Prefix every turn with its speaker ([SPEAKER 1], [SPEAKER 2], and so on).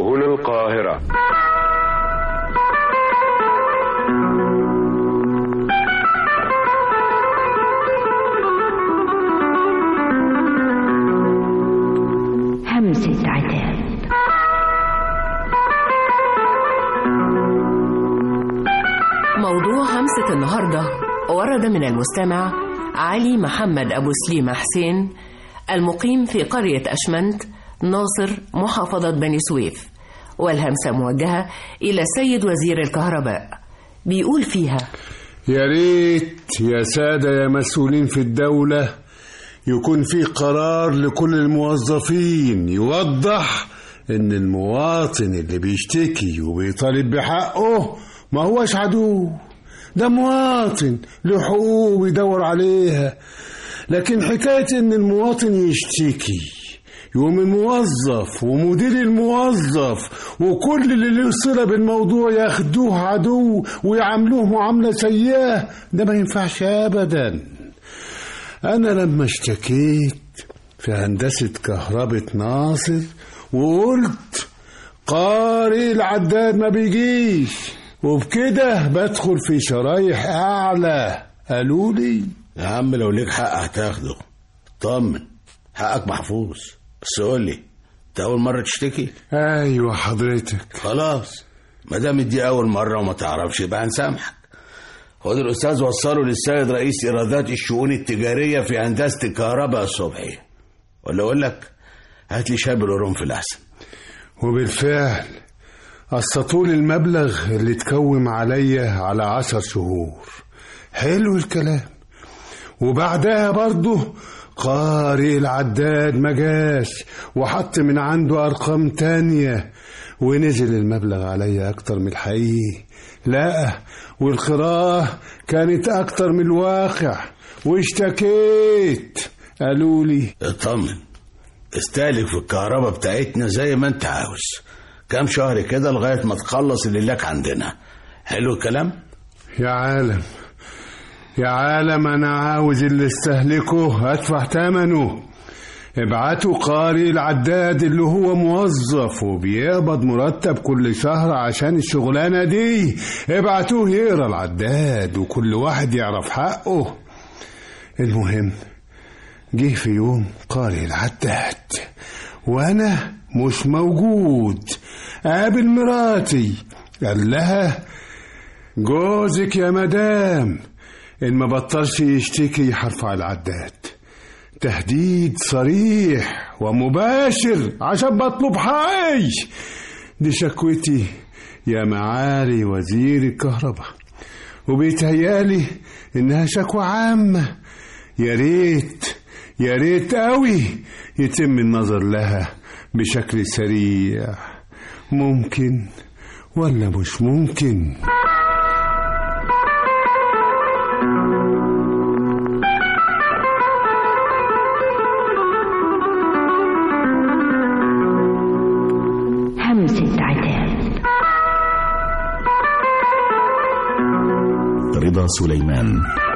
[SPEAKER 1] سبل القاهرة
[SPEAKER 2] همسة عتاب
[SPEAKER 3] موضوع همسة النهاردة ورد من المستمع علي محمد أبو سليمة حسين المقيم في قرية أشمنت ناصر محافظة بني سويف والهمسة موجهة إلى السيد وزير الكهرباء بيقول فيها
[SPEAKER 4] يا ريت يا سادة يا مسؤولين في الدولة يكون في قرار لكل الموظفين يوضح ان المواطن اللي بيشتكي وبيطالب بحقه ما هوش عدو ده مواطن له حقوق بيدور عليها لكن حكاية ان المواطن يشتكي يقوم الموظف ومدير الموظف وكل اللي له صلة بالموضوع ياخدوه عدو ويعاملوه معاملة سيئة ده ما ينفعش أبدا أنا لما اشتكيت في هندسة كهربة ناصر وقلت قاري العداد ما بيجيش وبكده بدخل في شرايح أعلى قالوا لي
[SPEAKER 5] يا عم لو ليك حق هتاخده طمن حقك محفوظ بس قول لي انت اول مره تشتكي
[SPEAKER 4] أيوة حضرتك
[SPEAKER 5] خلاص ما دام دي اول مره وما تعرفش يبقى هنسامحك خد الاستاذ وصله للسيد رئيس ايرادات الشؤون التجاريه في هندسه الكهرباء الصبحي ولا اقول لك هات لي شاي بالقرنفل احسن
[SPEAKER 4] وبالفعل قسطول المبلغ اللي اتكوم عليا على عشر شهور حلو الكلام وبعدها برضه قارئ العداد ما جاش وحط من عنده أرقام تانية ونزل المبلغ عليا أكتر من الحقيقي لا والقراءة كانت أكتر من الواقع واشتكيت قالوا لي
[SPEAKER 5] اطمن استهلك في الكهرباء بتاعتنا زي ما انت عاوز كام شهر كده لغايه ما تخلص اللي لك عندنا حلو الكلام
[SPEAKER 4] يا عالم يا عالم أنا عاوز اللي استهلكه أدفع ثمنه ابعتوا قاري العداد اللي هو موظف وبيقبض مرتب كل شهر عشان الشغلانة دي ابعتوه يقرا العداد وكل واحد يعرف حقه المهم جه في يوم قاري العداد وانا مش موجود قابل مراتي قال لها جوزك يا مدام ان ما بطلش يشتكي هرفع العداد تهديد صريح ومباشر عشان بطلب حقي دي شكوتي يا معالي وزير الكهرباء وبيتهيالي انها شكوى عامة يا ريت يا ريت قوي يتم النظر لها بشكل سريع ممكن ولا مش ممكن
[SPEAKER 2] همسة عتاب
[SPEAKER 6] رضا سليمان